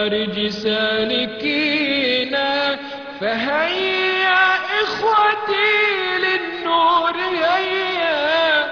المدارج سالكين فهيا إخوتي للنور هيا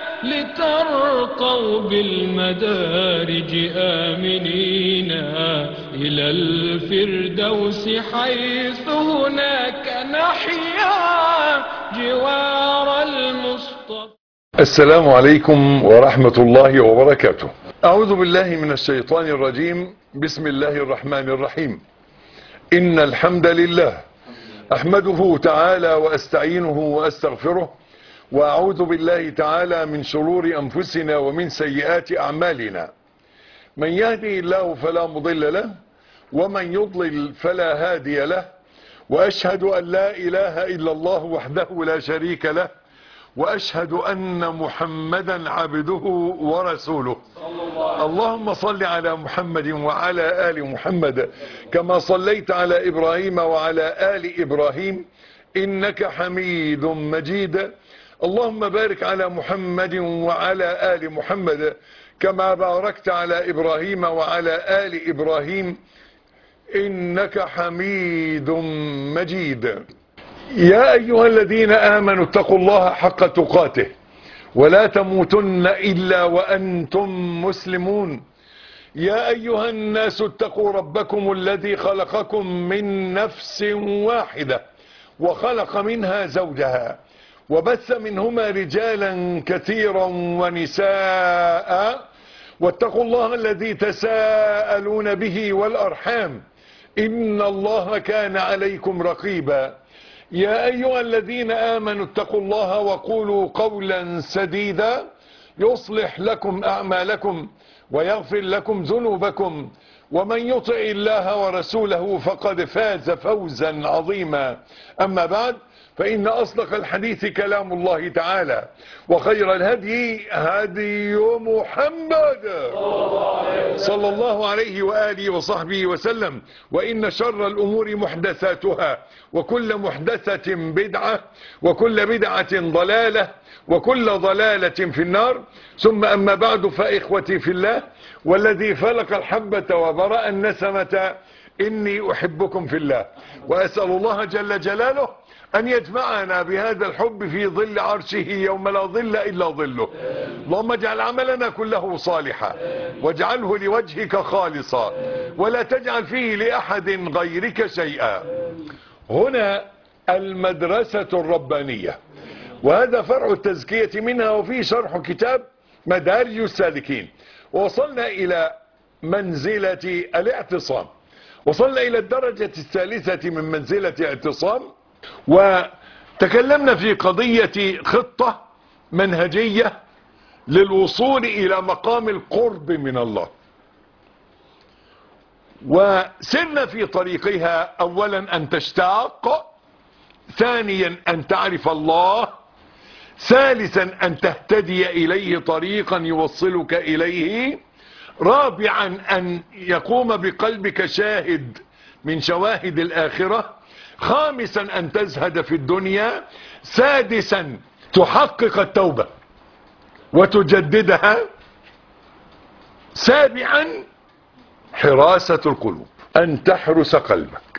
لترقوا بالمدارج آمنين إلى الفردوس حيث هناك نحيا جوار المصطفى السلام عليكم ورحمة الله وبركاته أعوذ بالله من الشيطان الرجيم بسم الله الرحمن الرحيم إن الحمد لله أحمده تعالى وأستعينه وأستغفره وأعوذ بالله تعالى من شرور أنفسنا ومن سيئات أعمالنا من يهدي الله فلا مضل له ومن يضلل فلا هادي له وأشهد أن لا إله إلا الله وحده لا شريك له وأشهد أن محمدا عبده ورسوله اللهم صل على محمد وعلى آل محمد كما صليت على إبراهيم وعلى آل إبراهيم إنك حميد مجيد اللهم بارك على محمد وعلى آل محمد كما باركت على إبراهيم وعلى آل إبراهيم إنك حميد مجيد يا أيها الذين آمنوا اتقوا الله حق تقاته ولا تموتن إلا وأنتم مسلمون يا أيها الناس اتقوا ربكم الذي خلقكم من نفس واحدة وخلق منها زوجها وبث منهما رجالا كثيرا ونساء واتقوا الله الذي تساءلون به والأرحام إن الله كان عليكم رقيبا يا أيها الذين آمنوا اتقوا الله وقولوا قولا سديدا يصلح لكم أعمالكم ويغفر لكم ذنوبكم ومن يطع الله ورسوله فقد فاز فوزا عظيما أما بعد فإن أصدق الحديث كلام الله تعالى وخير الهدي هدي محمد صلى الله عليه وآله وصحبه وسلم وإن شر الأمور محدثاتها وكل محدثة بدعة وكل بدعة ضلالة وكل ضلالة في النار ثم أما بعد فإخوتي في الله والذي فلق الحبة وبرأ النسمة إني أحبكم في الله وأسأل الله جل جلاله أن يجمعنا بهذا الحب في ظل عرشه يوم لا ظل إلا ظله اللهم اجعل عملنا كله صالحا واجعله لوجهك خالصا ولا تجعل فيه لأحد غيرك شيئا هنا المدرسة الربانية وهذا فرع التزكية منها وفيه شرح كتاب مدارج السالكين وصلنا إلى منزلة الاعتصام وصلنا إلى الدرجة الثالثة من منزلة اعتصام وتكلمنا في قضية خطة منهجية للوصول إلى مقام القرب من الله وسرنا في طريقها أولا أن تشتاق ثانيا أن تعرف الله ثالثا أن تهتدي إليه طريقا يوصلك إليه رابعا أن يقوم بقلبك شاهد من شواهد الآخرة خامسا أن تزهد في الدنيا سادسا تحقق التوبة وتجددها سابعا حراسة القلوب أن تحرس قلبك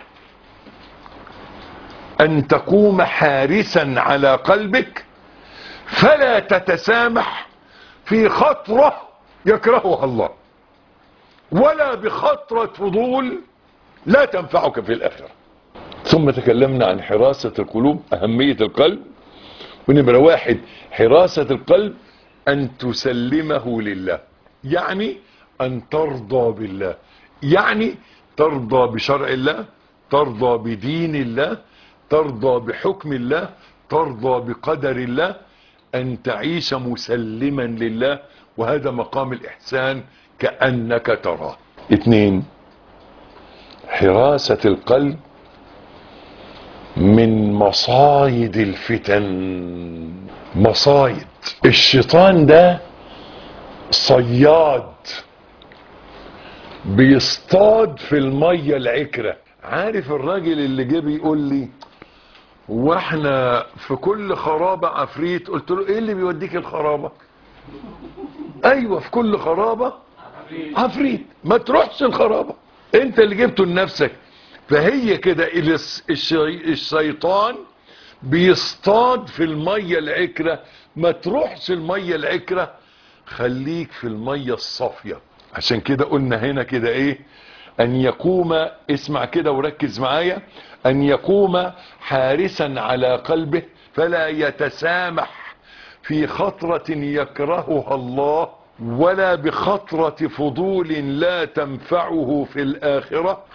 أن تقوم حارسا على قلبك فلا تتسامح في خطرة يكرهها الله ولا بخطرة فضول لا تنفعك في الآخرة ثم تكلمنا عن حراسة القلوب أهمية القلب ونمرة واحد حراسة القلب أن تسلمه لله يعني أن ترضى بالله يعني ترضى بشرع الله ترضى بدين الله ترضى بحكم الله ترضى بقدر الله أن تعيش مسلما لله وهذا مقام الإحسان كأنك تراه اثنين حراسة القلب من مصايد الفتن مصايد الشيطان ده صياد بيصطاد في المية العكرة عارف الراجل اللي جه بيقول لي واحنا في كل خرابة عفريت قلت له ايه اللي بيوديك الخرابة ايوه في كل خرابة عفريت ما تروحش الخرابة انت اللي جبته لنفسك فهي كده الس- الشي- الشيطان بيصطاد في المية العكرة ما تروحش المية العكرة خليك في المية الصافية عشان كده قلنا هنا كده ايه ان يقوم اسمع كده وركز معايا ان يقوم حارسا على قلبه فلا يتسامح في خطرة يكرهها الله ولا بخطرة فضول لا تنفعه في الآخرة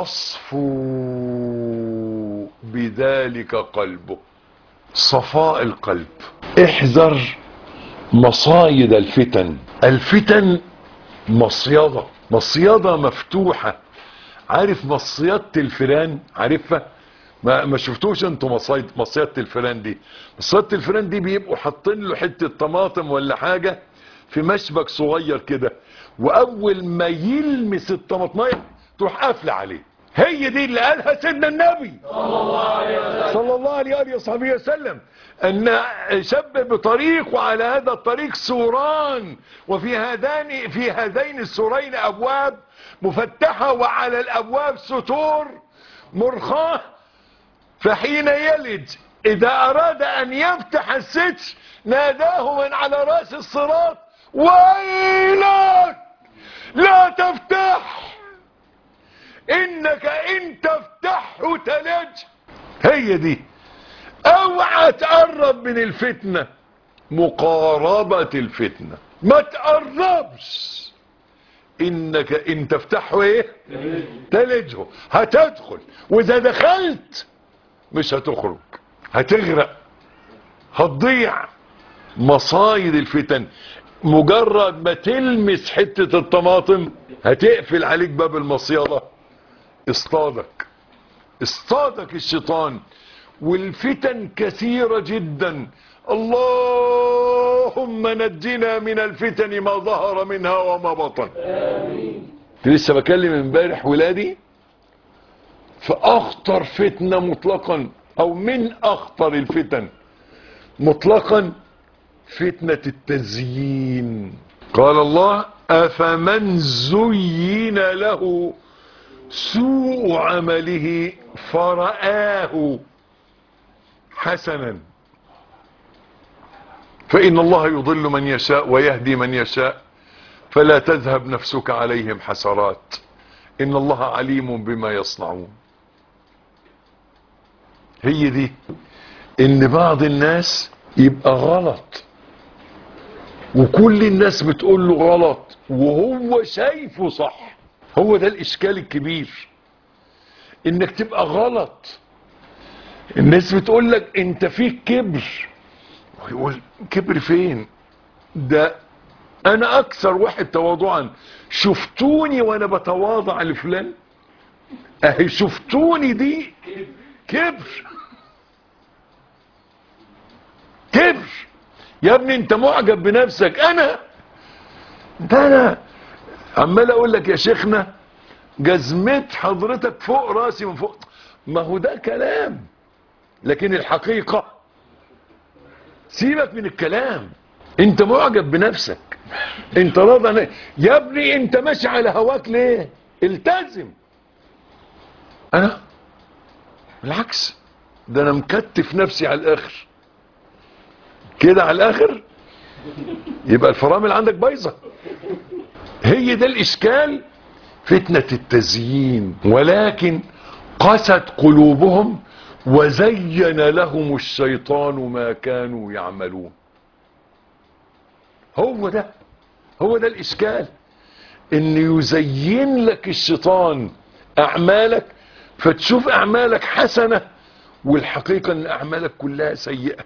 فيصفو بذلك قلبه صفاء القلب احذر مصايد الفتن الفتن مصيدة مصيدة مفتوحة عارف مصيدة الفيران عارفها ما ما شفتوش انتوا مصيد مصيدة الفيران دي مصيدة الفيران دي بيبقوا حاطين له حتة طماطم ولا حاجة في مشبك صغير كده واول ما يلمس الطماطمية تروح قافله عليه هي دي اللي قالها سيدنا النبي صلى الله عليه وآله وصحبه وسلم أن شب بطريق وعلى هذا الطريق سوران وفي هذان في هذين السورين أبواب مفتحة وعلى الأبواب ستور مرخاة فحين يلج إذا أراد أن يفتح الستر ناداه من على رأس الصراط ويلك لا تفتح انك ان تفتحه تلج هي دي اوعى تقرب من الفتنة مقاربة الفتنة ما تقربش انك ان تفتحه ايه تلجه هتدخل واذا دخلت مش هتخرج هتغرق هتضيع مصايد الفتن مجرد ما تلمس حتة الطماطم هتقفل عليك باب المصيدة اصطادك اصطادك الشيطان والفتن كثيرة جدا اللهم نجنا من الفتن ما ظهر منها وما بطن كنت لسه بكلم امبارح ولادي فاخطر فتنة مطلقا او من اخطر الفتن مطلقا فتنة التزيين قال الله افمن زين له سوء عمله فرآه حسنا فإن الله يضل من يشاء ويهدي من يشاء فلا تذهب نفسك عليهم حسرات إن الله عليم بما يصنعون هي دي إن بعض الناس يبقى غلط وكل الناس بتقول له غلط وهو شايفه صح هو ده الاشكال الكبير انك تبقى غلط الناس بتقول لك انت فيك كبر ويقول كبر فين ده انا اكثر واحد تواضعا شفتوني وانا بتواضع لفلان اهي شفتوني دي كبر كبر يا ابني انت معجب بنفسك انا ده انا عمال اقول لك يا شيخنا جزمت حضرتك فوق راسي من فوق ما هو ده كلام لكن الحقيقة سيبك من الكلام انت معجب بنفسك انت راضى ن- يا ابني انت ماشي على هواك ليه التزم انا بالعكس ده انا مكتف نفسي على الاخر كده على الاخر يبقى الفرامل عندك بايظه هي ده الاشكال فتنة التزيين ولكن قست قلوبهم وزين لهم الشيطان ما كانوا يعملون هو ده هو ده الاشكال ان يزين لك الشيطان اعمالك فتشوف اعمالك حسنة والحقيقة ان اعمالك كلها سيئة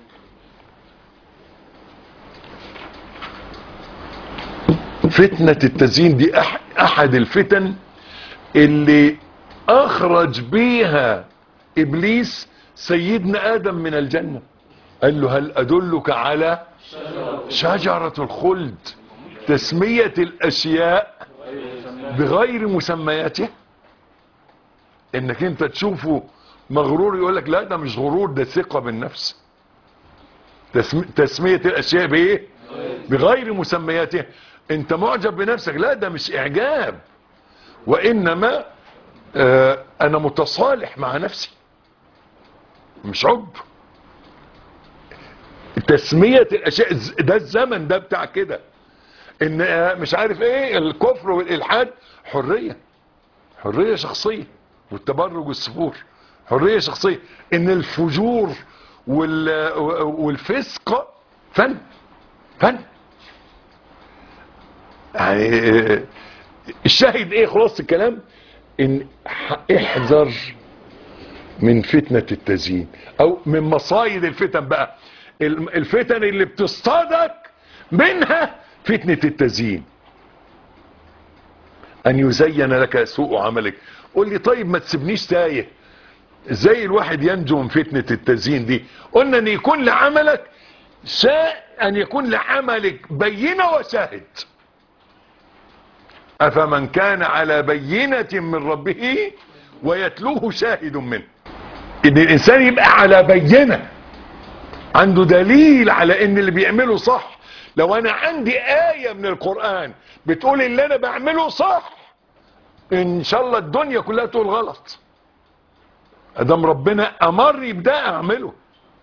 فتنة التزيين دي أح احد الفتن اللي اخرج بيها ابليس سيدنا ادم من الجنة قال له هل ادلك على شجرة الخلد تسمية الاشياء بغير مسمياتها انك انت تشوفه مغرور يقول لك لا ده مش غرور ده ثقة بالنفس تسم... تسمية الاشياء بايه بغير مسمياتها انت معجب بنفسك لا ده مش اعجاب وانما آه انا متصالح مع نفسي مش عب تسمية الاشياء ده الزمن ده بتاع كده ان آه مش عارف ايه الكفر والالحاد حرية حرية شخصية والتبرج والسفور حرية شخصية ان الفجور وال والفسق فن فن يعني الشاهد ايه خلاص الكلام ان احذر من فتنة التزيين او من مصايد الفتن بقى الفتن اللي بتصطادك منها فتنة التزيين ان يزين لك سوء عملك قول لي طيب ما تسيبنيش تايه ازاي الواحد ينجو من فتنة التزيين دي قلنا ان يكون لعملك شاء ان يكون لعملك بينة وشاهد افمن كان على بينة من ربه ويتلوه شاهد منه ان الانسان يبقى على بينة عنده دليل على ان اللي بيعمله صح لو انا عندي آية من القرآن بتقول اللي انا بعمله صح ان شاء الله الدنيا كلها تقول غلط ادام ربنا امرني بده اعمله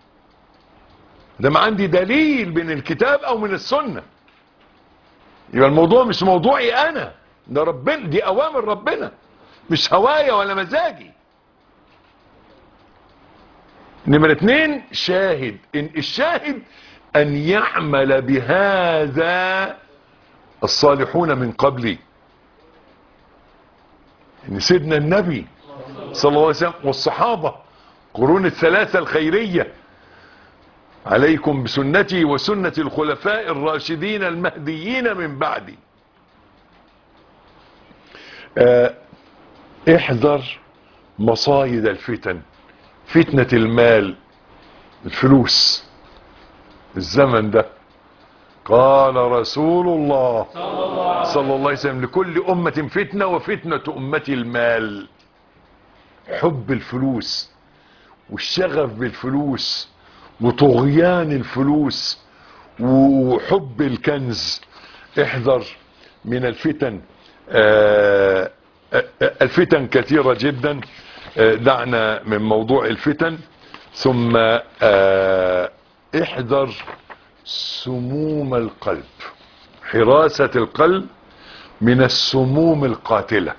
ده ما عندي دليل من الكتاب او من السنة يبقى الموضوع مش موضوعي انا ده ربنا دي اوامر ربنا مش هوايا ولا مزاجي نمرة اتنين شاهد ان الشاهد ان يعمل بهذا الصالحون من قبلي ان سيدنا النبي صلى الله عليه وسلم والصحابة قرون الثلاثة الخيرية عليكم بسنتي وسنة الخلفاء الراشدين المهديين من بعدي اه احذر مصايد الفتن فتنة المال الفلوس الزمن ده قال رسول الله صلى الله عليه وسلم لكل أمة فتنة وفتنة أمتي المال حب الفلوس والشغف بالفلوس وطغيان الفلوس وحب الكنز احذر من الفتن آآ آآ الفتن كثيرة جدا دعنا من موضوع الفتن ثم احذر سموم القلب حراسة القلب من السموم القاتلة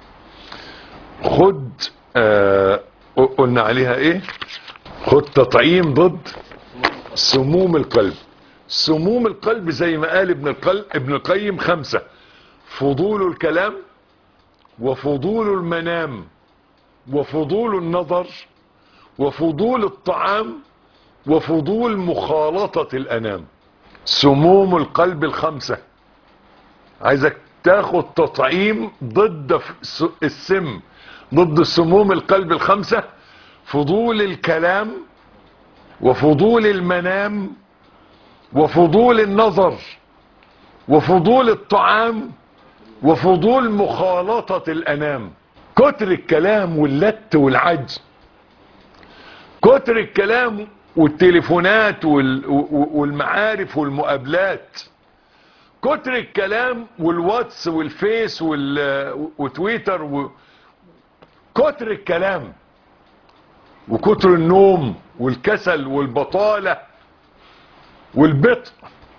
خد قلنا عليها ايه خد تطعيم ضد سموم القلب سموم القلب زي ما قال ابن القلب ابن القيم خمسة فضول الكلام وفضول المنام وفضول النظر وفضول الطعام وفضول مخالطة الانام سموم القلب الخمسة عايزك تاخد تطعيم ضد السم ضد سموم القلب الخمسة فضول الكلام وفضول المنام وفضول النظر وفضول الطعام وفضول مخالطة الانام كتر الكلام واللت والعج كتر الكلام والتليفونات والمعارف والمقابلات كتر الكلام والواتس والفيس وتويتر و... كتر الكلام وكتر النوم والكسل والبطالة والبطء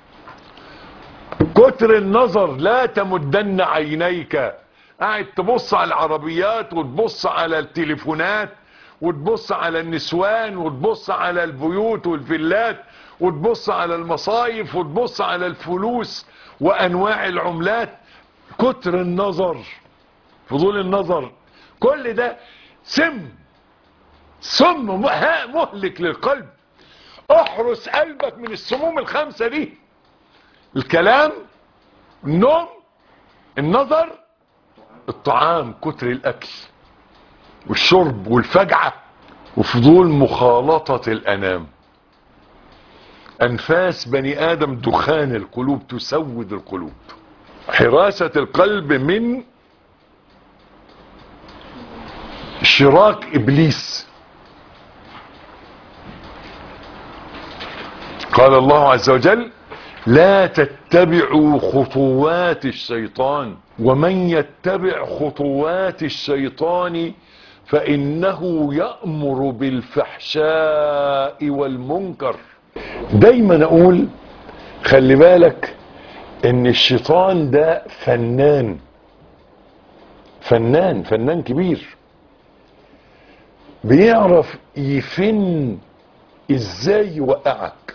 كتر النظر لا تمدن عينيك قاعد تبص على العربيات وتبص على التليفونات وتبص على النسوان وتبص على البيوت والفيلات وتبص على المصايف وتبص على الفلوس وانواع العملات كتر النظر فضول النظر كل ده سم سم مهلك للقلب احرس قلبك من السموم الخمسة دي الكلام النوم النظر الطعام كتر الاكل والشرب والفجعة وفضول مخالطة الانام انفاس بني ادم دخان القلوب تسود القلوب حراسة القلب من شراك ابليس قال الله عز وجل لا تتبعوا خطوات الشيطان ومن يتبع خطوات الشيطان فإنه يأمر بالفحشاء والمنكر دايما أقول خلي بالك ان الشيطان ده فنان فنان فنان كبير بيعرف يفن ازاي يوقعك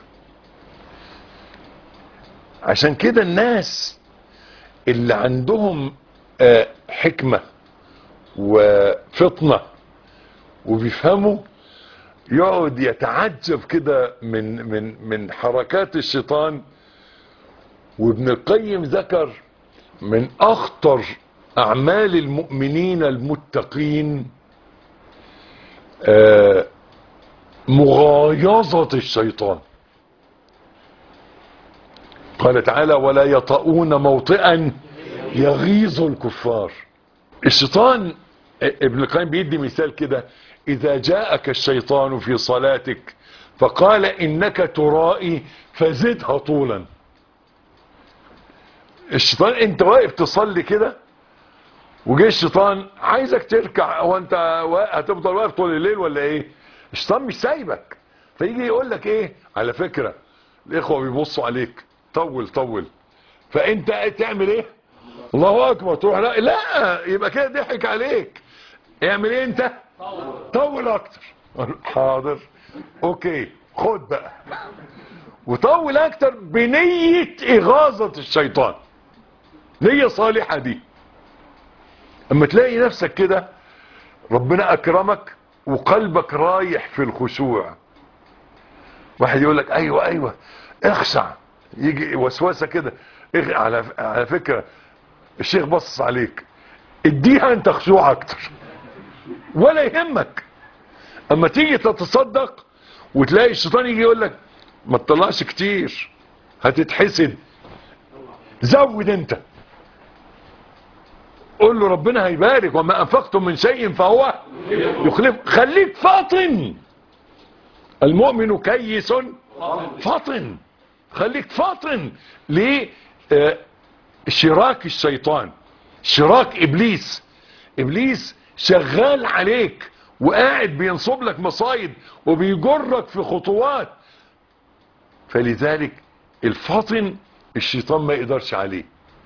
عشان كده الناس اللي عندهم آه، حكمة وفطنة وبيفهموا يقعد يتعجب كده من من من حركات الشيطان وابن القيم ذكر من اخطر اعمال المؤمنين المتقين آه، مغايظة الشيطان قال تعالى ولا يطؤون موطئا يغيظ الكفار الشيطان ابن القيم بيدي مثال كده اذا جاءك الشيطان في صلاتك فقال انك ترائي فزدها طولا الشيطان انت واقف تصلي كده وجه الشيطان عايزك تركع هو انت وا- هتفضل واقف طول الليل ولا ايه الشيطان مش سايبك فيجي يقول لك ايه على فكرة الاخوة بيبصوا عليك طول طول فانت تعمل ايه الله اكبر تروح لا لا يبقى كده ضحك عليك اعمل ايه انت طول اكتر حاضر اوكي خد بقى وطول اكتر بنية اغاظة الشيطان نية صالحة دي اما تلاقي نفسك كده ربنا اكرمك وقلبك رايح في الخشوع واحد يقول لك ايوه ايوه اخشع يجي وسوسه كده اخ- على على فكره الشيخ بص عليك اديها انت خشوع اكتر ولا يهمك اما تيجي تتصدق وتلاقي الشيطان يجي يقول لك ما تطلعش كتير هتتحسد زود انت قول له ربنا هيبارك وما انفقتم من شيء فهو يخلف خليك فاطن المؤمن كيس فاطن خليك فاطن ليه آه، شراك الشيطان شراك ابليس ابليس شغال عليك وقاعد بينصب لك مصايد وبيجرك في خطوات فلذلك الفاطن الشيطان ما يقدرش عليه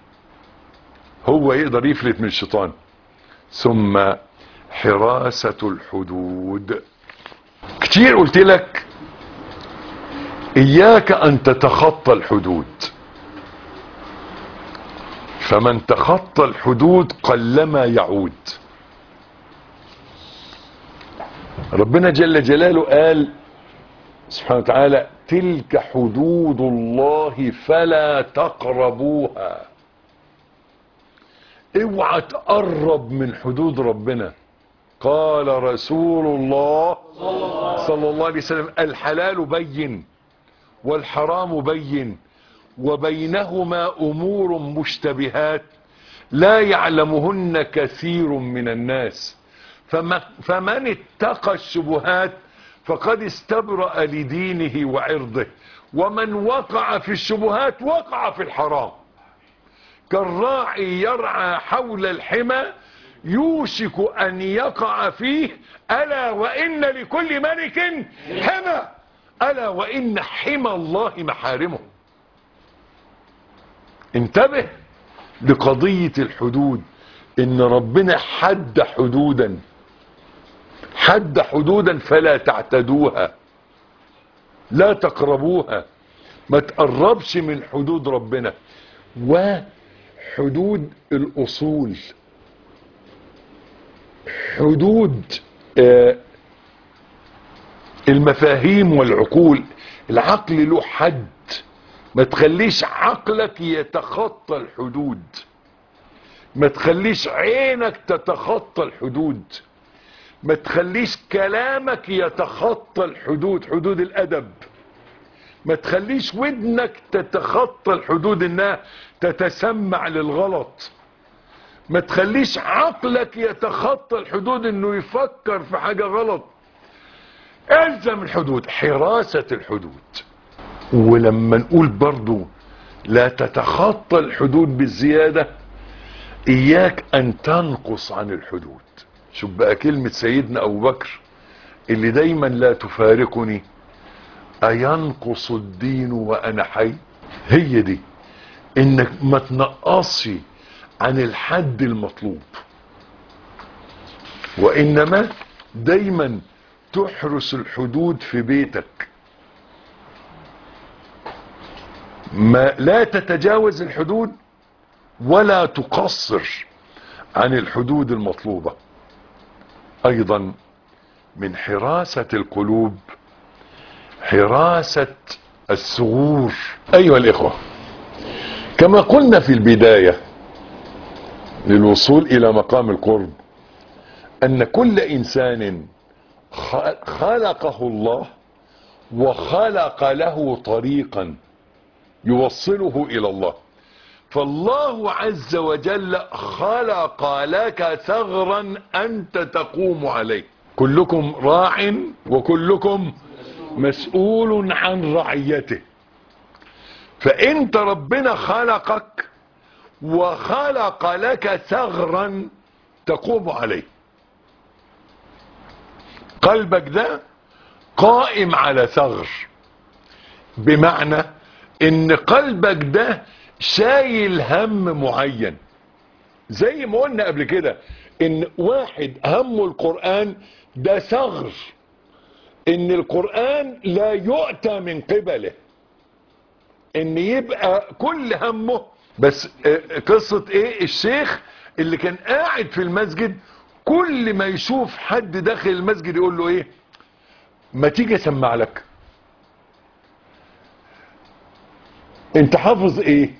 هو يقدر يفلت من الشيطان ثم حراسة الحدود كتير قلت لك اياك ان تتخطى الحدود فمن تخطى الحدود قلما يعود ربنا جل جلاله قال سبحانه وتعالى تلك حدود الله فلا تقربوها اوعى تقرب من حدود ربنا قال رسول الله صلى الله عليه وسلم الحلال بين والحرام بين وبينهما امور مشتبهات لا يعلمهن كثير من الناس فما فمن اتقى الشبهات فقد استبرأ لدينه وعرضه ومن وقع في الشبهات وقع في الحرام كالراعي يرعى حول الحمى يوشك ان يقع فيه الا وان لكل ملك حمى الا وان حمى الله محارمه انتبه لقضية الحدود ان ربنا حد حدودا حد حدودا فلا تعتدوها لا تقربوها ما تقربش من حدود ربنا وحدود الاصول حدود آه، المفاهيم والعقول العقل له حد ما تخليش عقلك يتخطى الحدود ما تخليش عينك تتخطى الحدود ما تخليش كلامك يتخطى الحدود حدود الادب ما تخليش ودنك تتخطى الحدود انها تتسمع للغلط ما تخليش عقلك يتخطى الحدود انه يفكر في حاجة غلط الزم الحدود حراسة الحدود ولما نقول برضو لا تتخطى الحدود بالزيادة اياك ان تنقص عن الحدود شوف بقى كلمة سيدنا ابو بكر اللي دايما لا تفارقني اينقص الدين وانا حي هي دي انك ما تنقصش عن الحد المطلوب وانما دايما تحرس الحدود في بيتك ما لا تتجاوز الحدود ولا تقصر عن الحدود المطلوبة ايضا من حراسة القلوب حراسة الثغور ايها الاخوة كما قلنا في البداية للوصول الى مقام القرب ان كل انسان خلقه الله وخلق له طريقا يوصله الى الله فالله عز وجل خلق لك ثغرا انت تقوم عليه كلكم راع وكلكم مسؤول عن رعيته فانت ربنا خلقك وخلق لك ثغرا تقوم عليه قلبك ده قائم على ثغر بمعنى ان قلبك ده شايل هم معين زي ما قلنا قبل كده ان واحد همه القرآن ده ثغر ان القرآن لا يؤتى من قبله ان يبقى كل همه بس قصة ايه الشيخ اللي كان قاعد في المسجد كل ما يشوف حد داخل المسجد يقول له ايه ما تيجي اسمع لك انت حافظ ايه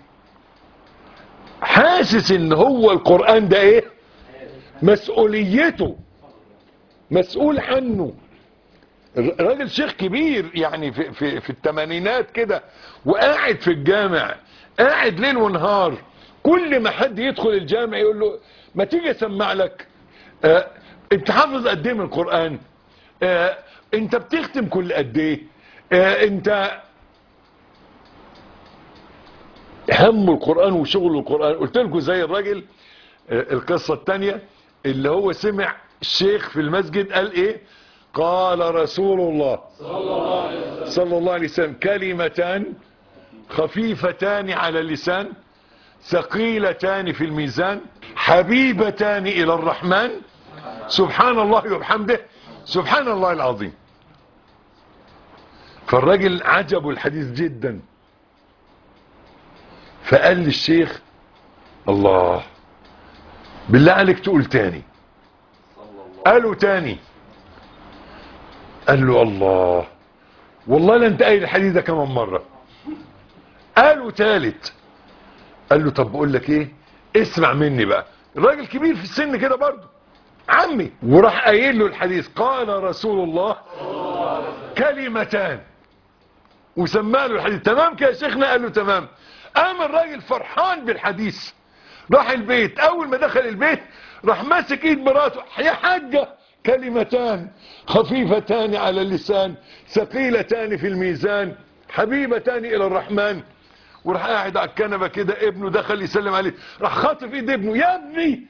حاسس ان هو القرآن ده ايه مسؤوليته مسؤول عنه راجل شيخ كبير يعني في, في, في الثمانينات كده وقاعد في الجامع قاعد ليل ونهار كل ما حد يدخل الجامع يقول له ما تيجي اسمع لك آه انت حافظ قد ايه من القرآن آه انت بتختم كل قد ايه آه انت هم القرآن وشغل القرآن قلت لكم زي الراجل القصة التانية اللي هو سمع الشيخ في المسجد قال ايه قال رسول الله صلى الله عليه وسلم كلمتان خفيفتان على اللسان ثقيلتان في الميزان حبيبتان الى الرحمن سبحان الله وبحمده سبحان الله العظيم فالراجل عجبه الحديث جدا فقال للشيخ الله بالله عليك تقول تاني قالوا تاني قال له الله والله لا انت قايل الحديث ده كمان مرة قالوا تالت قال له طب بقول لك ايه اسمع مني بقى الراجل كبير في السن كده برضه عمي وراح قايل له الحديث قال رسول الله كلمتان وسمع له الحديث تمام كده يا شيخنا قال له تمام قام الراجل فرحان بالحديث راح البيت اول ما دخل البيت راح ماسك ايد مراته يا حاجة كلمتان خفيفتان على اللسان ثقيلتان في الميزان حبيبتان الى الرحمن وراح قاعد على الكنبه كده ابنه دخل يسلم عليه راح خاطف ايد ابنه يا ابني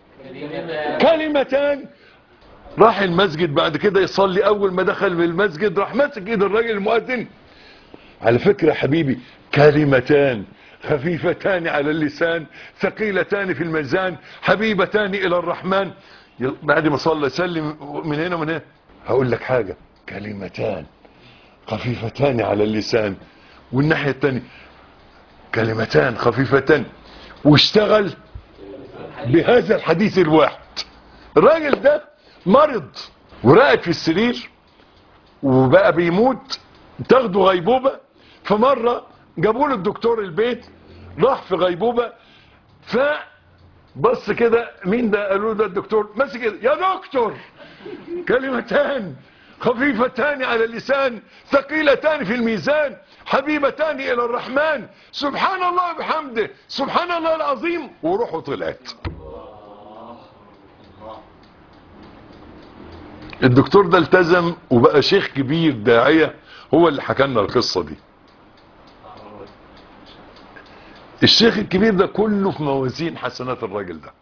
كلمتان راح المسجد بعد كده يصلي اول ما دخل من المسجد راح ماسك ايد الراجل المؤذن على فكرة يا حبيبي كلمتان خفيفتان على اللسان ثقيلتان في الميزان حبيبتان الى الرحمن بعد ما صلى سلم من هنا ومن هنا هقول لك حاجة كلمتان خفيفتان على اللسان والناحية التانية كلمتان خفيفتان واشتغل بهذا الحديث الواحد الراجل ده مرض ورقد في السرير وبقى بيموت تاخده غيبوبة فمرة جابوا له الدكتور البيت راح في غيبوبة ف بص كده مين ده قالوا ده الدكتور ماسك كده يا دكتور كلمتان خفيفتان على اللسان ثقيلتان في الميزان حبيبتان الى الرحمن سبحان الله وبحمده سبحان الله العظيم وروحه طلعت الدكتور ده التزم وبقى شيخ كبير داعية هو اللي حكى لنا القصة دي الشيخ الكبير ده كله في موازين حسنات الراجل ده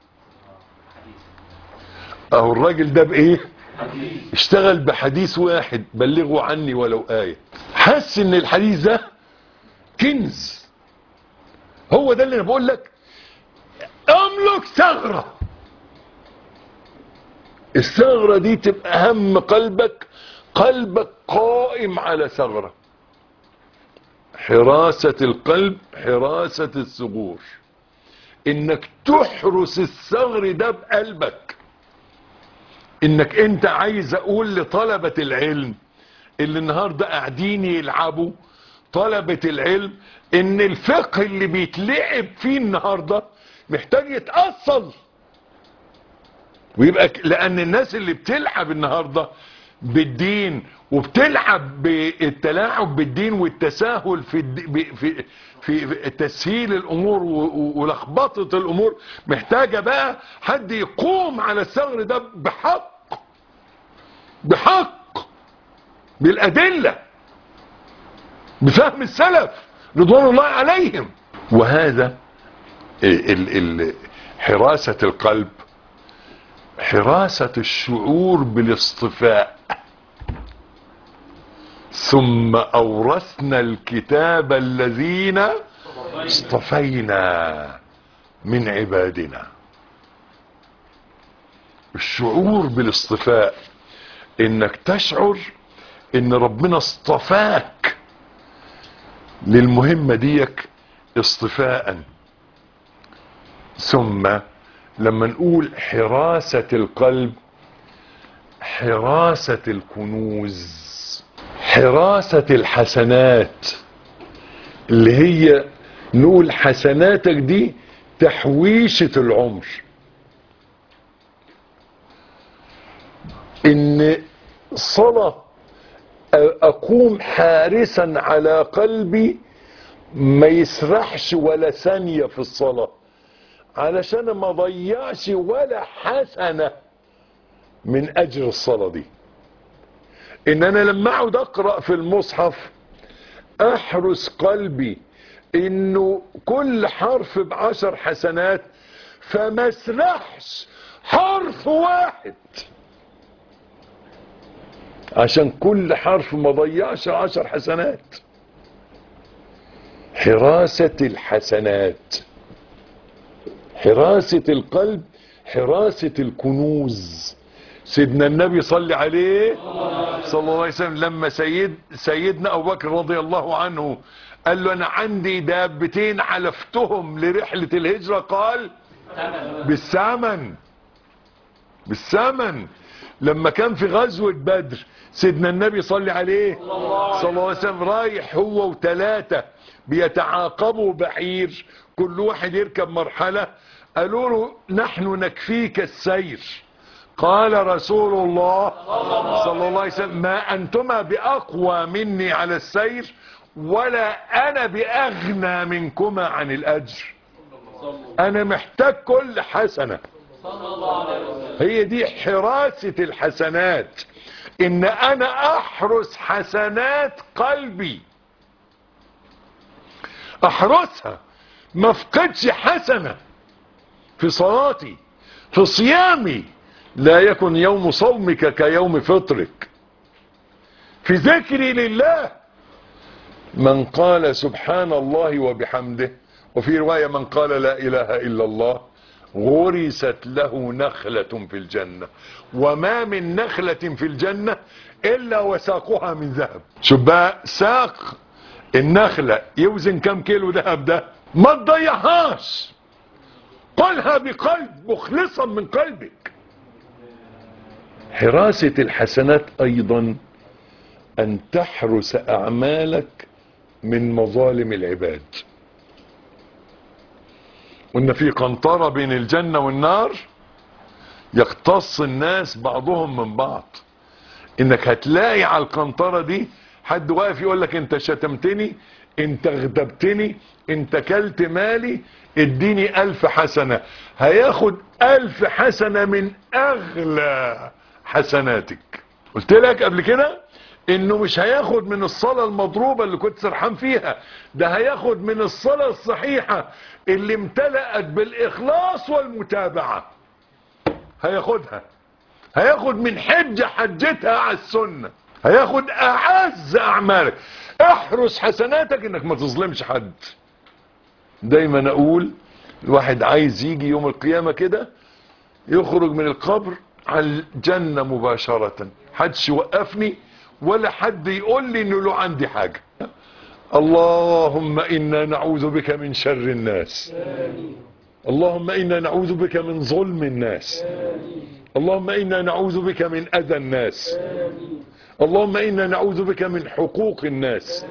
اهو الراجل ده بايه اشتغل بحديث واحد بلغوا عني ولو آية حس ان الحديث ده كنز هو ده اللي انا بقول لك املك ثغرة الثغرة دي تبقى هم قلبك قلبك قائم على ثغرة حراسة القلب حراسة الثغور انك تحرس الثغر ده بقلبك انك انت عايز اقول لطلبة العلم اللي النهاردة قاعدين يلعبوا طلبة العلم ان الفقه اللي بيتلعب فيه النهاردة محتاج يتأصل ويبقى ك- لان الناس اللي بتلعب النهاردة بالدين وبتلعب بالتلاعب بالدين والتساهل في الد... ب- في في تسهيل الامور و- و- ولخبطه الامور محتاجه بقى حد يقوم على الثغر ده بحق بحق بالادله بفهم السلف رضوان الله عليهم وهذا ال ال حراسه القلب حراسه الشعور بالاصطفاء ثم اورثنا الكتاب الذين اصطفينا من عبادنا الشعور بالاصطفاء انك تشعر ان ربنا اصطفاك للمهمة ديك اصطفاء ثم لما نقول حراسة القلب حراسة الكنوز حراسة الحسنات اللي هي نقول حسناتك دي تحويشة العمر ان صلاة اقوم حارسا على قلبي ما يسرحش ولا ثانية في الصلاة علشان ما ضيعش ولا حسنة من اجر الصلاة دي ان انا لما اقعد اقرأ في المصحف احرس قلبي انه كل حرف بعشر حسنات فما اسرحش حرف واحد عشان كل حرف ما ضيعش عشر حسنات حراسة الحسنات حراسة القلب حراسة الكنوز سيدنا النبي صلى عليه صلى الله عليه وسلم لما سيد سيدنا ابو بكر رضي الله عنه قال له انا عندي دابتين علفتهم لرحلة الهجرة قال بالثمن بالثمن لما كان في غزوة بدر سيدنا النبي صلى عليه صلى الله عليه وسلم رايح هو وثلاثة بيتعاقبوا بعير كل واحد يركب مرحلة قالوا له نحن نكفيك السير قال رسول الله صلى الله عليه وسلم ما أنتما بأقوى مني على السير ولا أنا بأغنى منكما عن الأجر أنا محتاج كل حسنة هي دي حراسة الحسنات ان انا احرس حسنات قلبي احرسها ما افقدش حسنة في صلاتي في صيامي لا يكن يوم صومك كيوم فطرك في ذكري لله من قال سبحان الله وبحمده وفي رواية من قال لا اله الا الله غرست له نخلة في الجنة وما من نخلة في الجنة الا وساقها من ذهب شوف بقى ساق النخلة يوزن كم كيلو ذهب ده ما تضيعهاش قلها بقلب مخلصا من قلبك حراسة الحسنات ايضا ان تحرس اعمالك من مظالم العباد وان في قنطرة بين الجنة والنار يقتص الناس بعضهم من بعض انك هتلاقي على القنطرة دي حد واقف يقول لك انت شتمتني انت غضبتني انت كلت مالي اديني الف حسنة هياخد الف حسنة من اغلى حسناتك قلت لك قبل كده انه مش هياخد من الصلاة المضروبة اللي كنت سرحان فيها ده هياخد من الصلاة الصحيحة اللي امتلأت بالاخلاص والمتابعة هياخدها هياخد من حجة حجتها على السنة هياخد اعز اعمالك احرس حسناتك انك ما تظلمش حد دايما اقول الواحد عايز يجي يوم القيامة كده يخرج من القبر على الجنة مباشرة حدش يوقفني ولا حد يقول لي انه له عندي حاجة اللهم انا نعوذ بك من شر الناس اللهم انا نعوذ بك من ظلم الناس اللهم انا نعوذ بك من اذى الناس اللهم انا نعوذ بك من حقوق الناس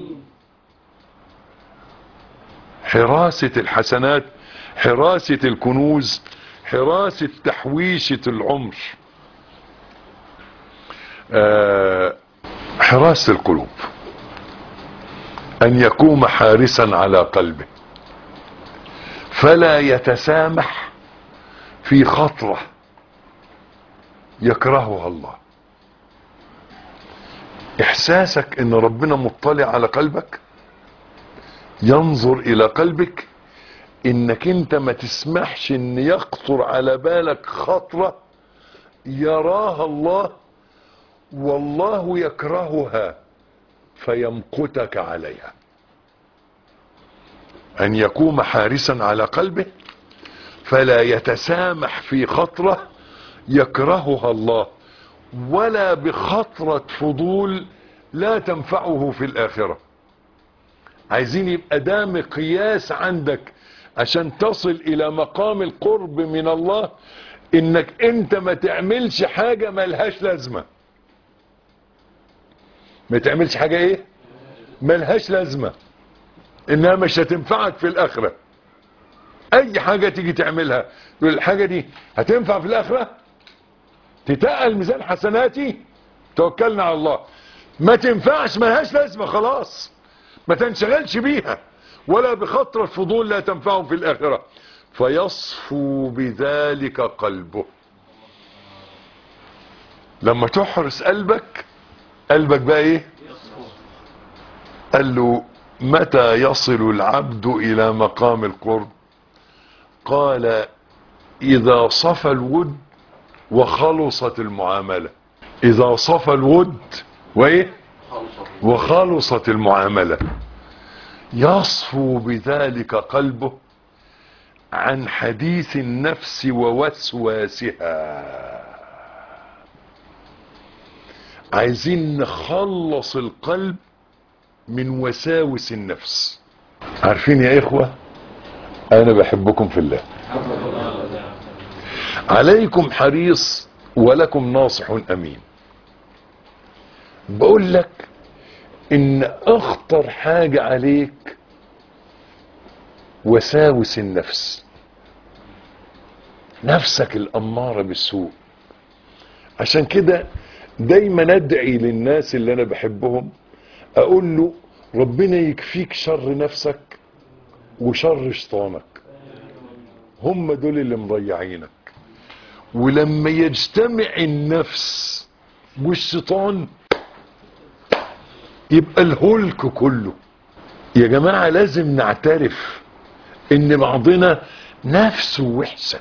حراسة الحسنات حراسة الكنوز حراسة تحويشة العمر آه، حراسة القلوب ان يقوم حارسا على قلبه فلا يتسامح في خطرة يكرهها الله احساسك ان ربنا مطلع على قلبك ينظر الى قلبك انك انت ما تسمحش ان يخطر على بالك خطرة يراها الله والله يكرهها فيمقتك عليها ان يقوم حارسا على قلبه فلا يتسامح في خطرة يكرهها الله ولا بخطرة فضول لا تنفعه في الاخرة عايزين يبقى ده مقياس عندك عشان تصل الى مقام القرب من الله انك انت ما تعملش حاجة ملهاش لازمة ما تعملش حاجة ايه ملهاش لازمة انها مش هتنفعك في الاخرة اي حاجة تيجي تعملها تقول الحاجة دي هتنفع في الاخرة تتقل ميزان حسناتي توكلنا على الله ما تنفعش ملهاش لازمة خلاص ما تنشغلش بيها ولا بخطر الفضول لا تنفعه في الاخرة فيصفو بذلك قلبه لما تحرس قلبك قلبك بقى ايه قال له متى يصل العبد الى مقام القرب قال اذا صفى الود وخلصت المعاملة اذا صفى الود وايه وخلصت المعاملة يصفو بذلك قلبه عن حديث النفس ووسواسها عايزين نخلص القلب من وساوس النفس عارفين يا اخوة انا بحبكم في الله عليكم حريص ولكم ناصح امين بقول لك ان اخطر حاجة عليك وساوس النفس نفسك الامارة بالسوء عشان كده دايما ادعي للناس اللي انا بحبهم اقول له ربنا يكفيك شر نفسك وشر شيطانك هم دول اللي مضيعينك ولما يجتمع النفس والشيطان يبقى الهلك كله يا جماعة لازم نعترف ان بعضنا نفسه وحشة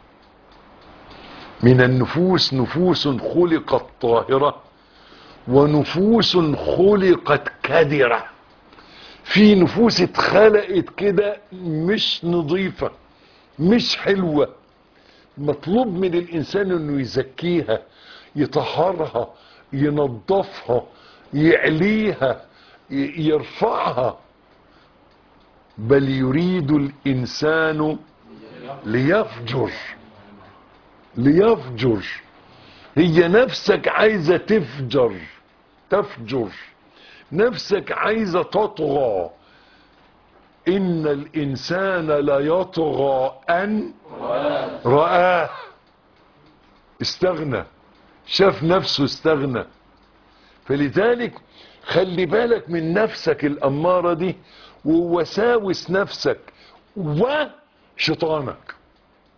من النفوس نفوس خلقت طاهرة ونفوس خلقت كدرة في نفوس اتخلقت كده مش نظيفة مش حلوة مطلوب من الانسان انه يزكيها يطهرها ينظفها يعليها ي- يرفعها بل يريد الانسان ليفجر ليفجر هي نفسك عايزة تفجر تفجر نفسك عايزة تطغى ان الانسان لا يطغى ان رآه استغنى شاف نفسه استغنى فلذلك خلي بالك من نفسك الأمارة دي ووساوس نفسك وشيطانك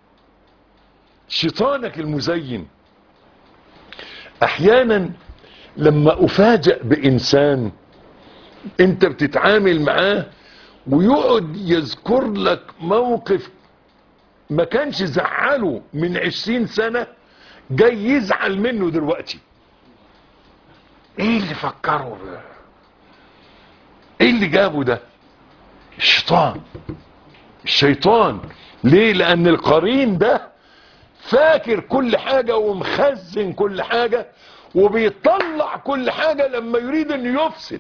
شيطانك المزين احيانا لما افاجئ بانسان انت بتتعامل معاه ويقعد يذكر لك موقف ما كانش زعله من عشرين سنة جاي يزعل منه دلوقتي ايه اللي فكره ده ايه اللي جابه ده الشيطان الشيطان ليه لان القرين ده فاكر كل حاجة ومخزن كل حاجة وبيطلع كل حاجة لما يريد انه يفسد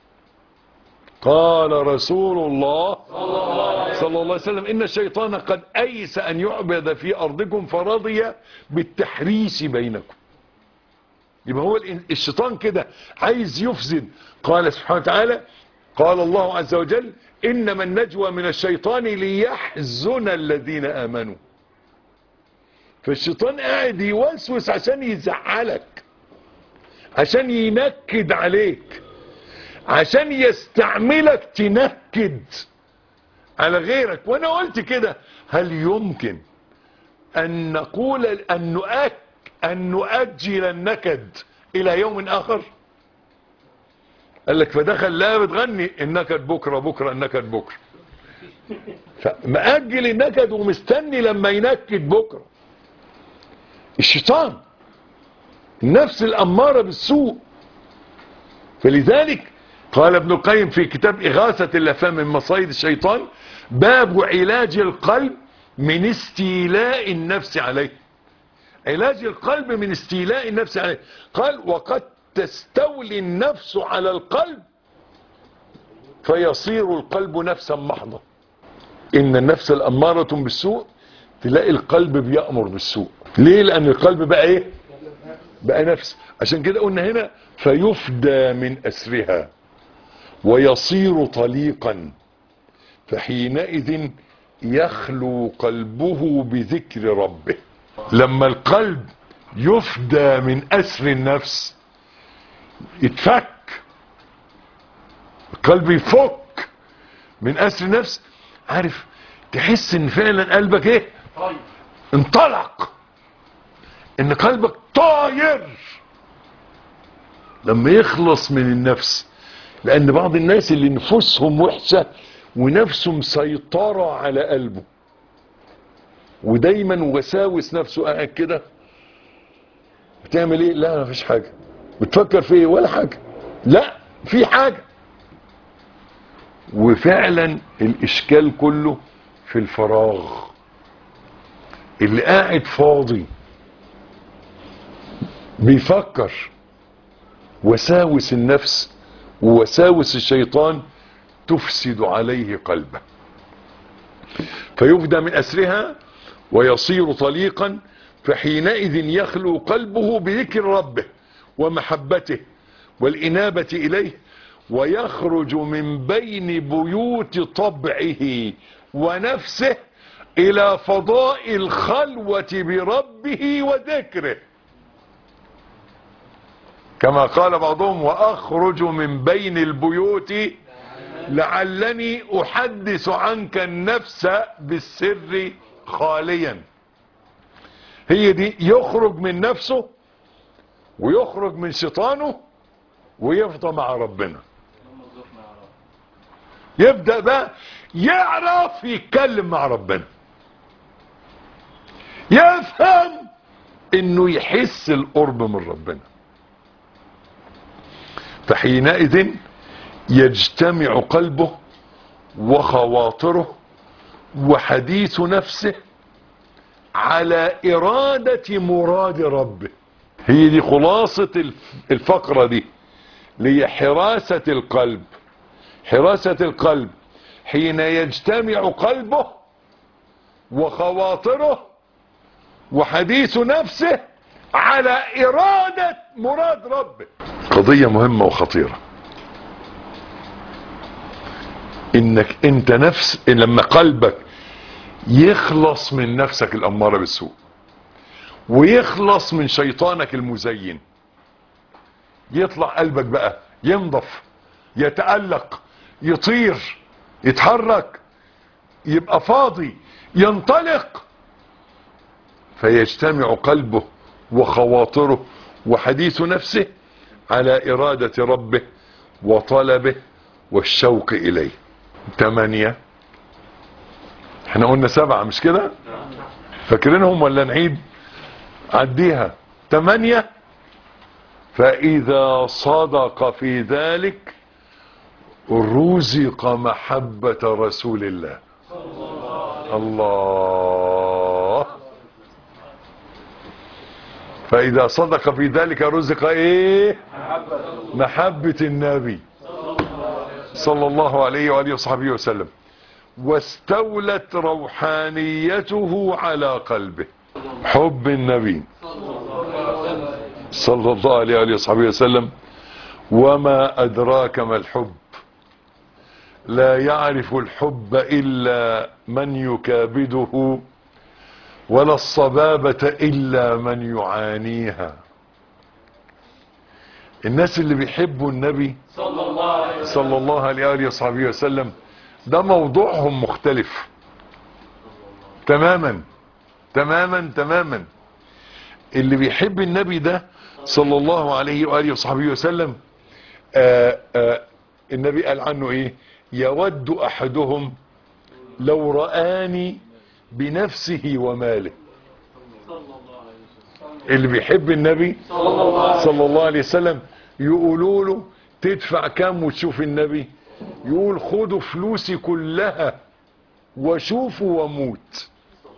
قال رسول الله صلى الله عليه وسلم ان الشيطان قد ايس ان يعبد في ارضكم فرضي بالتحريش بينكم يبقى هو الشيطان كده عايز يفسد قال سبحانه وتعالى قال الله عز وجل انما النجوى من الشيطان ليحزن الذين امنوا فالشيطان قاعد يوسوس عشان يزعلك عشان ينكد عليك عشان يستعملك تنكد على غيرك وانا قلت كده هل يمكن ان نقول ان نؤك ان نؤجل النكد الى يوم اخر قال لك فدخل لا بتغني النكد بكرة بكرة النكد بكرة فمأجل النكد ومستني لما ينكد بكرة الشيطان النفس الأمارة بالسوء فلذلك قال ابن القيم في كتاب إغاثة اللفام من مصايد الشيطان باب علاج القلب من استيلاء النفس عليه علاج القلب من استيلاء النفس عليه قال وقد تستولي النفس على القلب فيصير القلب نفسا محضة ان النفس الامارة بالسوء تلاقي القلب بيأمر بالسوء ليه لان القلب بقى ايه بقى نفس عشان كده قلنا هنا فيفدى من اسرها ويصير طليقا فحينئذ يخلو قلبه بذكر ربه لما القلب يفدى من اسر النفس يتفك القلب يفك من اسر النفس عارف تحس ان فعلا قلبك ايه انطلق ان قلبك طاير لما يخلص من النفس لان بعض الناس اللي نفوسهم وحشة ونفسه مسيطرة على قلبه ودايما وساوس نفسه قاعد كده بتعمل ايه لا مفيش حاجة بتفكر في ايه ولا حاجة لا في حاجة وفعلا الاشكال كله في الفراغ اللي قاعد فاضي بيفكر وساوس النفس ووساوس الشيطان تفسد عليه قلبه فيفدى من أسرها ويصير طليقا فحينئذ يخلو قلبه بذكر ربه ومحبته والإنابة إليه ويخرج من بين بيوت طبعه ونفسه إلى فضاء الخلوة بربه وذكره كما قال بعضهم وأخرج من بين البيوت لعلني أحدث عنك النفس بالسر خاليا هي دي يخرج من نفسه ويخرج من شيطانه ويفضى مع ربنا يبدأ بقى يعرف يتكلم مع ربنا يفهم انه يحس القرب من ربنا فحينئذ يجتمع قلبه وخواطره وحديث نفسه على إرادة مراد ربه هي دي خلاصة الفقرة دي لهي حراسة القلب حراسة القلب حين يجتمع قلبه وخواطره وحديث نفسه على إرادة مراد ربه قضية مهمة وخطيرة انك انت نفس إن لما قلبك يخلص من نفسك الامارة بالسوء ويخلص من شيطانك المزين يطلع قلبك بقى ينضف يتألق يطير يتحرك يبقى فاضي ينطلق فيجتمع قلبه وخواطره وحديث نفسه على إرادة ربه وطلبه والشوق إليه ثمانية احنا قلنا سبعة مش كده فاكرينهم ولا نعيد عديها ثمانية فإذا صدق في ذلك رزق محبة رسول الله الله فإذا صدق في ذلك رزق ايه محبة النبي صلى الله عليه وآله وصحبه وسلم واستولت روحانيته على قلبه حب النبي صلى الله عليه وآله وصحبه وسلم وما أدراك ما الحب لا يعرف الحب إلا من يكابده ولا الصبابة إلا من يعانيها الناس اللي بيحبوا النبي صلى الله عليه وآله وصحبه وسلم ده موضوعهم مختلف تماما تماما تماما اللي بيحب النبي ده صلى الله عليه وآله وصحبه وسلم آآ آآ النبي قال عنه ايه يود احدهم لو رآني بنفسه وماله اللي بيحب النبي صلى الله عليه وسلم يقولوا له تدفع كام وتشوف النبي يقول خدوا فلوسي كلها وشوفوا وموت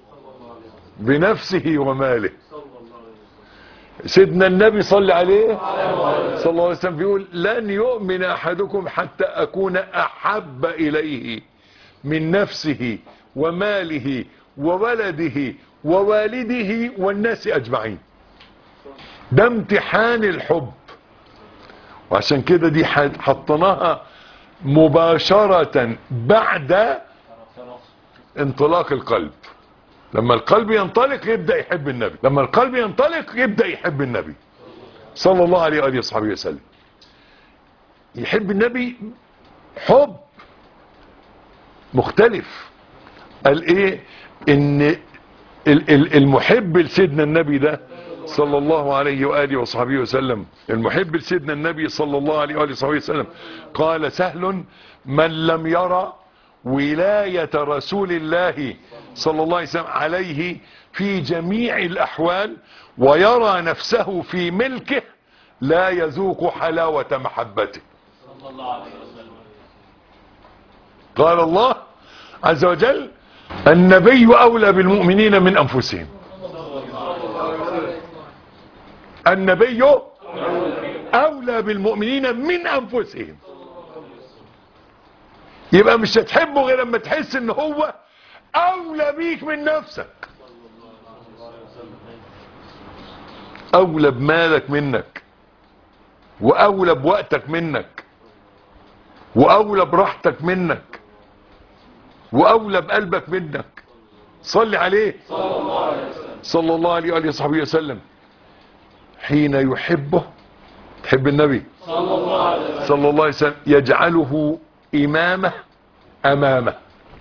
بنفسه وماله سيدنا النبي صلى عليه صلى الله عليه وسلم بيقول لن يؤمن احدكم حتى اكون احب اليه من نفسه وماله وولده ووالده والناس اجمعين ده امتحان الحب وعشان كده دي حطيناها مباشرة بعد انطلاق القلب لما القلب ينطلق يبدأ يحب النبي لما القلب ينطلق يبدأ يحب النبي صلى الله عليه وآله وصحبه وسلم يحب النبي حب مختلف قال ايه ان المحب لسيدنا النبي ده صلى الله عليه وآله وصحبه وسلم المحب لسيدنا النبي صلى الله عليه وآله وصحبه وسلم قال سهل من لم يرى ولاية رسول الله صلى الله عليه وسلم عليه في جميع الأحوال ويرى نفسه في ملكه لا يذوق حلاوة محبته قال الله عز وجل النبي أولى بالمؤمنين من أنفسهم النبي أولى بالمؤمنين من أنفسهم يبقى مش هتحبه غير لما تحس ان هو اولى بيك من نفسك اولى بمالك منك واولى بوقتك منك واولى براحتك منك واولى بقلبك منك صلي عليه صلى الله عليه وآله وصحبه وسلم حين يحبه تحب النبي صلى الله عليه وسلم يجعله امامه امامه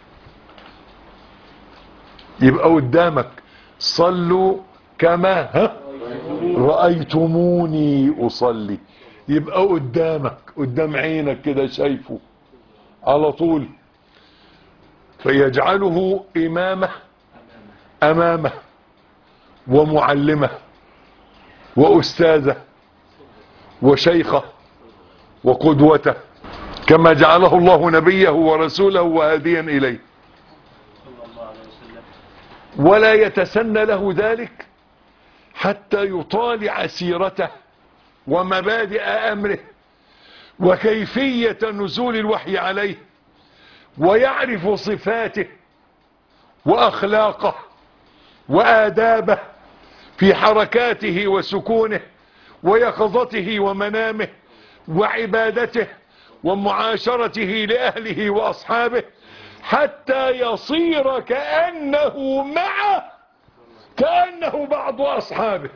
يبقى قدامك صلوا كما ها رأيتموني اصلي يبقى قدامك قدام عينك كده شايفه على طول فيجعله امامه امامه ومعلمه واستاذه وشيخه وقدوته كما جعله الله نبيه ورسوله وهاديا إليه ولا يتسنى له ذلك حتى يطالع سيرته ومبادئ أمره وكيفية نزول الوحي عليه ويعرف صفاته وأخلاقه وآدابه في حركاته وسكونه ويقظته ومنامه وعبادته ومعاشرته لأهله وأصحابه حتى يصير كأنه معه كأنه بعض أصحابه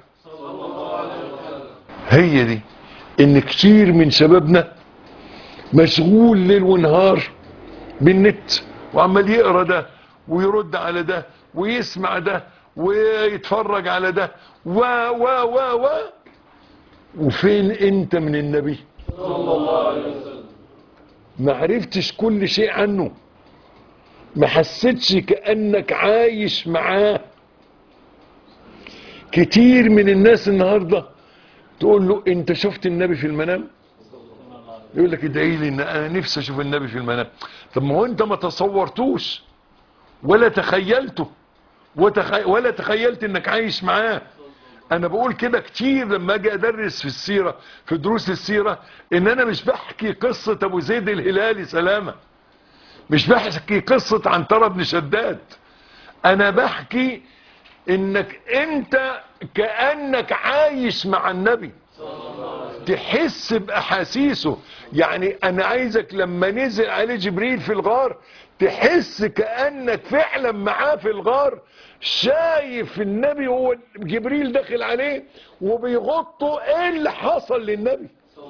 هي دي ان كتير من شبابنا مشغول ليل ونهار بالنت وعمال يقرا ده ويرد على ده ويسمع ده ويتفرج على ده و و و و وفين انت من النبي ما عرفتش كل شيء عنه ما حسيتش كأنك عايش معاه كتير من الناس النهاردة تقول له انت شفت النبي في المنام يقول لك ادعي لي ان انا نفسي اشوف النبي في المنام طب ما هو انت ما تصورتوش ولا تخيلته وتخ... ولا تخيلت انك عايش معاه انا بقول كده كتير لما اجي ادرس في السيرة في دروس السيرة ان انا مش بحكي قصة ابو زيد الهلالي سلامة مش بحكي قصة عنترة بن شداد انا بحكي انك انت كأنك عايش مع النبي تحس باحاسيسه يعني انا عايزك لما نزل عليه جبريل في الغار تحس كأنك فعلا معاه في الغار شايف النبي هو جبريل داخل عليه وبيغطه ايه اللي حصل للنبي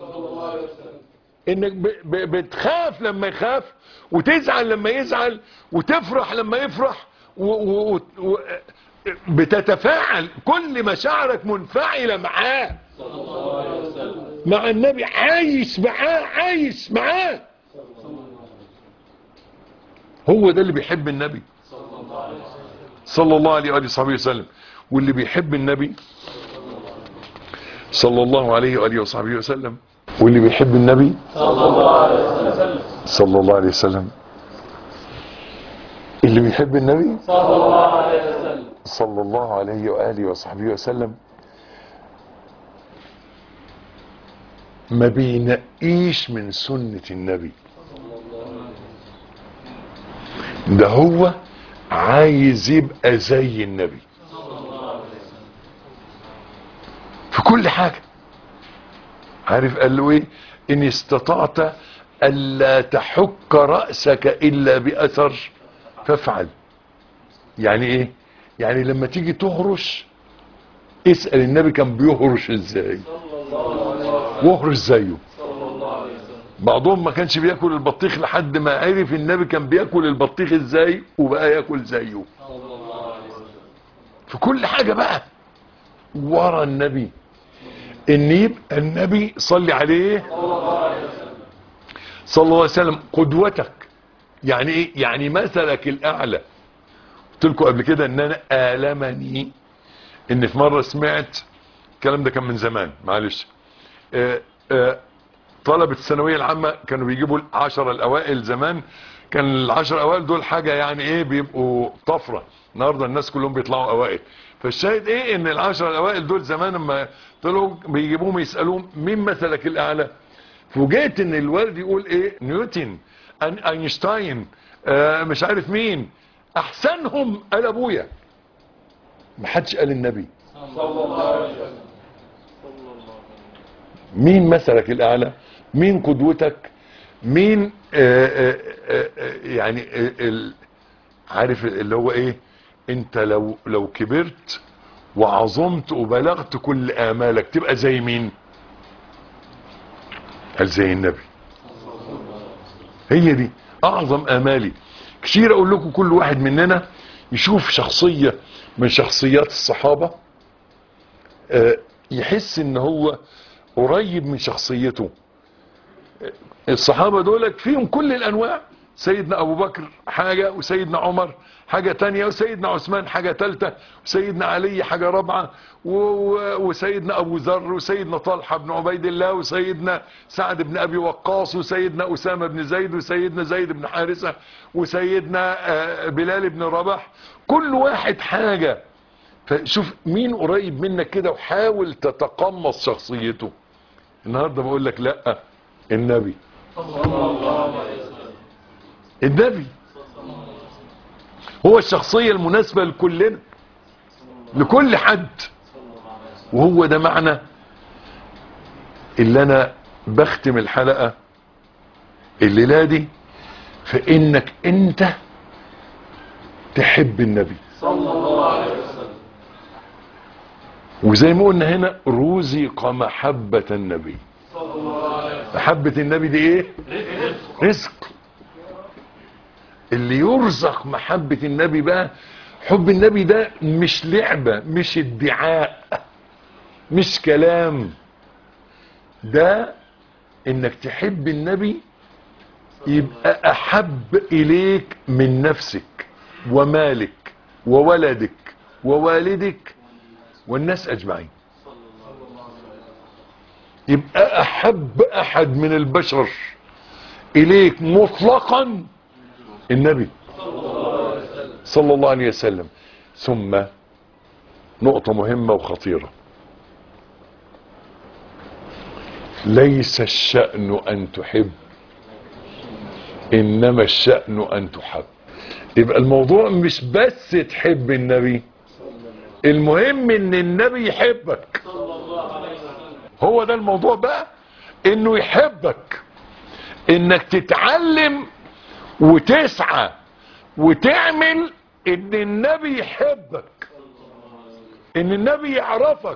انك ب- ب- بتخاف لما يخاف وتزعل لما يزعل وتفرح لما يفرح و و و بتتفاعل كل مشاعرك منفعلة معاه مع النبي عايش معاه عايش معاه هو ده اللي بيحب النبي صلى الله عليه وآله وصحبه وسلم واللي بيحب النبي صلى الله عليه وآله وصحبه وسلم واللي بيحب النبي صلى الله عليه وسلم اللي بيحب النبي صلى الله عليه وآله وصحبه وسلم ما بينقيش من سنة النبي ده هو عايز يبقى زي النبي في كل حاجة عارف قال له ايه ان استطعت الا تحك رأسك الا باثر فافعل يعني ايه يعني لما تيجي تهرش اسأل النبي كان بيهرش ازاي وهرش زيه بعضهم ما كانش بياكل البطيخ لحد ما عرف النبي كان بياكل البطيخ ازاي وبقى ياكل زيه في كل حاجة بقى ورا النبي ان يبقى النبي صلي عليه صلى الله عليه وسلم قدوتك يعني ايه يعني مثلك الاعلى قلت لكم قبل كده ان انا المني ان في مره سمعت الكلام ده كان من زمان معلش آه، آه، طلبة الثانوية العامة كانوا بيجيبوا العشرة الأوائل زمان كان العشرة الأوائل دول حاجة يعني إيه بيبقوا طفرة النهاردة الناس كلهم بيطلعوا أوائل فالشاهد إيه إن العشرة الأوائل دول زمان لما طلعوا بيجيبوهم يسألوهم مين مثلك الأعلى فوجئت إن الوالد يقول إيه نيوتن أن- أينشتاين آه مش عارف مين أحسنهم قال أبويا محدش قال النبي مين مثلك الاعلى مين قدوتك مين آآ آآ آآ يعني آه، ال- عارف اللي هو ايه انت لو لو كبرت وعظمت وبلغت كل امالك تبقى زي مين قال زي النبي هي دي اعظم امالي كتير اقول لكم كل واحد مننا يشوف شخصية من شخصيات الصحابة آه، يحس ان هو قريب من شخصيته الصحابة دول فيهم كل الانواع سيدنا ابو بكر حاجة وسيدنا عمر حاجة تانية وسيدنا عثمان حاجة تالتة وسيدنا علي حاجة رابعة و- و- وسيدنا ابو ذر وسيدنا طلحة بن عبيد الله وسيدنا سعد بن ابي وقاص وسيدنا اسامة بن زيد وسيدنا زيد بن حارثة وسيدنا آه، بلال بن رباح كل واحد حاجة فشوف مين قريب منك كده وحاول تتقمص شخصيته النهارده بقول لك لا النبي النبي هو الشخصية المناسبة لكلنا لكل حد وهو ده معنى اللي انا بختم الحلقة الليلة دي فانك انت تحب النبي وزي ما قلنا هنا رزق محبة النبي محبة النبي دي ايه رزق اللي يرزق محبة النبي بقى حب النبي ده مش لعبة مش ادعاء مش كلام ده انك تحب النبي يبقى احب اليك من نفسك ومالك وولدك ووالدك والناس اجمعين يبقى احب احد من البشر اليك مطلقا النبي صلى الله عليه وسلم ثم نقطة مهمة وخطيرة ليس الشأن أن تحب إنما الشأن أن تحب يبقى الموضوع مش بس تحب النبي المهم ان النبي يحبك هو ده الموضوع بقى انه يحبك انك تتعلم وتسعى وتعمل ان النبي يحبك ان النبي يعرفك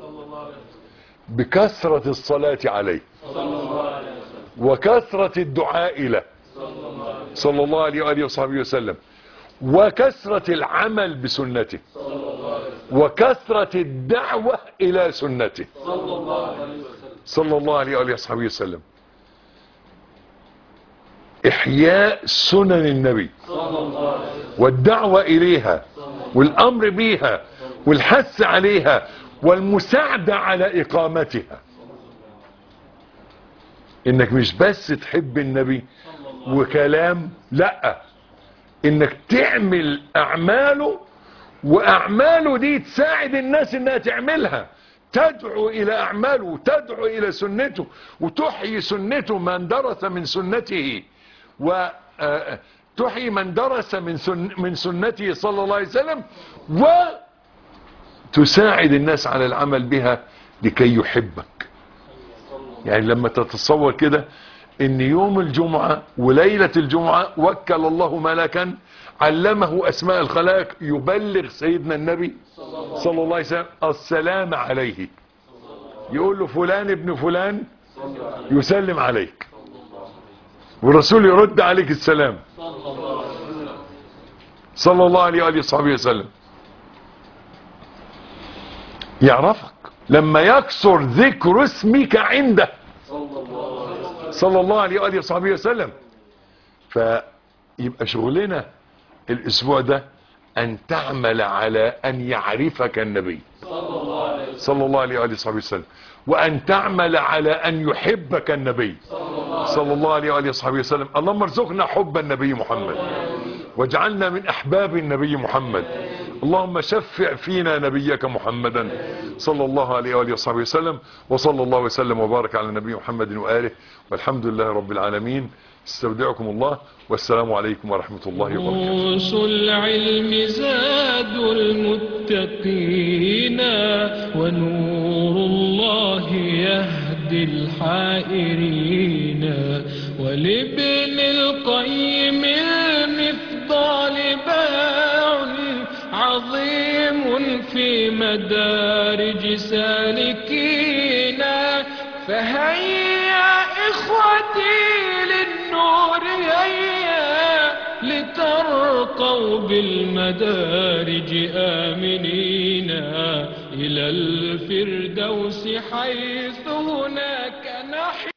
بكثرة الصلاة عليه وكثرة الدعاء له صلى الله عليه وآله وصحبه وسلم وكثرة العمل بسنته وكثرة الدعوة إلى سنته صلى الله عليه وآله وصحبه وسلم إحياء سنن النبي والدعوة إليها والأمر بيها والحث عليها والمساعدة على إقامتها إنك مش بس تحب النبي وكلام لا إنك تعمل أعماله وأعماله دي تساعد الناس إنها تعملها تدعو إلى أعماله وتدعو إلى سنته وتحيي سنته من درس من سنته وتحيي من درس من, سن من سنته صلى الله عليه وسلم وتساعد الناس على العمل بها لكي يحبك يعني لما تتصور كده ان يوم الجمعة وليلة الجمعة وكل الله ملكا علمه اسماء الخلائق يبلغ سيدنا النبي صلى الله عليه وسلم السلام عليه يقول له فلان ابن فلان يسلم عليك والرسول يرد عليك السلام صلى الله عليه وآله وصحبه وسلم يعرفك لما يكثر ذكر اسمك عنده صلى الله عليه وآله وصحبه وسلم فيبقى شغلنا الاسبوع ده ان تعمل على ان يعرفك النبي صلى الله عليه وآله وصحبه وسلم وان تعمل على ان يحبك النبي صلى الله عليه وآله وصحبه وسلم اللهم ارزقنا حب النبي محمد واجعلنا من احباب النبي محمد اللهم شفع فينا نبيك محمدا صلى الله عليه وآله وصحبه وسلم وصلى الله وسلم وبارك على النبي محمد وآله والحمد لله رب العالمين استودعكم الله والسلام عليكم ورحمة الله وبركاته دروس العلم زاد المتقين ونور الله يهدي الحائرين ولابن القيم المفضال باع عظيم في مدارج سالكين فهيا إخوتي للنور هيا لترقوا بالمدارج آمنين إلى الفردوس حيث هناك نحن